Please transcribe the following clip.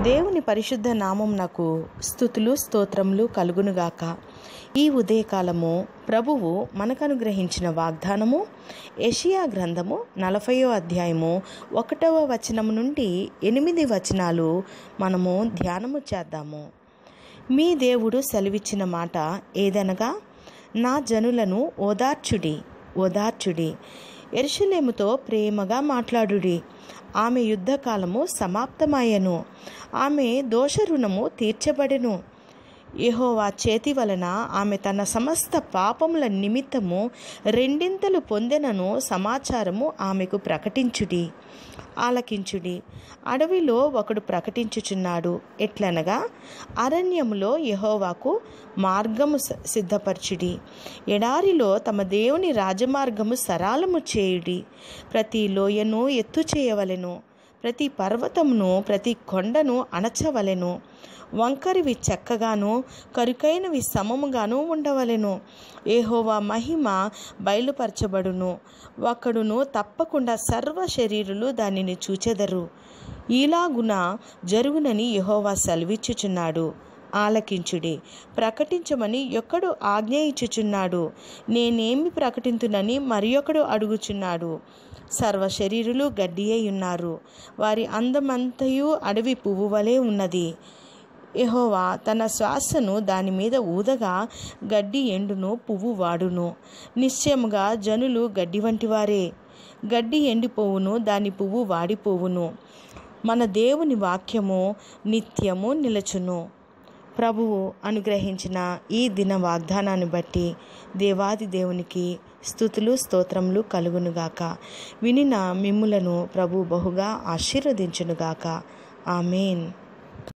దేవుని పరిశుద్ధ నామం నాకు స్థుతులు స్తోత్రములు కలుగునుగాక ఈ ఉదయకాలము ప్రభువు మనకు అనుగ్రహించిన వాగ్దానము ఏషియా గ్రంథము నలభయో అధ్యాయము ఒకటవ వచనము నుండి ఎనిమిది వచనాలు మనము ధ్యానము చేద్దాము మీ దేవుడు సెలవిచ్చిన మాట ఏదనగా నా జనులను ఓదార్చుడి ఓదార్చుడి ఎరుషలేముతో ప్రేమగా మాట్లాడుడి ఆమె యుద్ధకాలము సమాప్తమాయెను ఆమె దోషరుణము తీర్చబడెను యెహోవా చేతి వలన ఆమె తన సమస్త పాపముల నిమిత్తము రెండింతలు పొందెనను సమాచారము ఆమెకు ప్రకటించుడి ఆలకించుడి అడవిలో ఒకడు ప్రకటించుచున్నాడు ఎట్లనగా అరణ్యములో యెహోవాకు మార్గము స- సిద్ధపరచుడి ఎడారిలో తమ దేవుని రాజమార్గము సరాలము చేయుడి ప్రతి లోయను ఎత్తు చేయవలెను ప్రతి పర్వతమును ప్రతి కొండను అణచవలెను వంకరివి చక్కగాను కరుకైనవి సమముగాను ఉండవలెను ఏహోవా మహిమ బయలుపరచబడును ఒక్కడును తప్పకుండా సర్వ శరీరులు దానిని చూచెదరు ఈలాగున జరుగునని యెహోవా సెలవిచ్చుచున్నాడు ఆలకించుడి ప్రకటించమని ఒక్కడు ఆజ్ఞ ఇచ్చుచున్నాడు నేనేమి ప్రకటింతునని మరి ఒకడు అడుగుచున్నాడు సర్వ శరీరులు గడ్డి అయి ఉన్నారు వారి అందమంతయు అడవి పువ్వు వలె ఉన్నది యెహోవా తన శ్వాసను దాని మీద ఊదగా గడ్డి ఎండును పువ్వు వాడును నిశ్చయముగా జనులు గడ్డి వంటివారే గడ్డి ఎండిపోవును దాని పువ్వు వాడిపోవును మన దేవుని వాక్యము నిత్యము నిలచును ప్రభువు అనుగ్రహించిన ఈ దిన వాగ్దానాన్ని బట్టి దేవాది దేవునికి స్థుతులు స్తోత్రములు కలుగునుగాక వినిన మిమ్ములను ప్రభు బహుగా ఆశీర్వదించునుగాక ఆమెన్